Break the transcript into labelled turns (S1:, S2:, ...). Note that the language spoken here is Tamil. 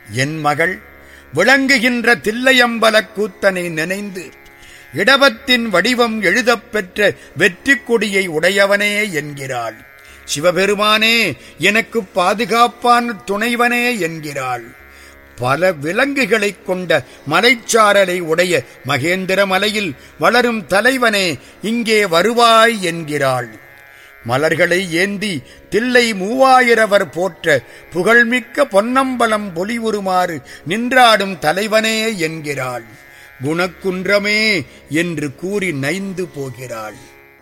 S1: என் மகள் விளங்குகின்ற தில்லையம்பலக் கூத்தனை நினைந்து இடபத்தின் வடிவம் எழுதப் பெற்ற வெற்றி கொடியை உடையவனே என்கிறாள் சிவபெருமானே எனக்கு பாதுகாப்பான துணைவனே என்கிறாள் பல விலங்குகளைக் கொண்ட மலைச்சாரலை உடைய மகேந்திர மலையில் வளரும் தலைவனே இங்கே வருவாய் என்கிறாள் மலர்களை ஏந்தி தில்லை மூவாயிரவர் போற்ற புகழ்மிக்க பொன்னம்பலம் பொலிவுறுமாறு நின்றாடும் தலைவனே என்கிறாள் குணக்குன்றமே என்று கூறி நைந்து போகிறாள்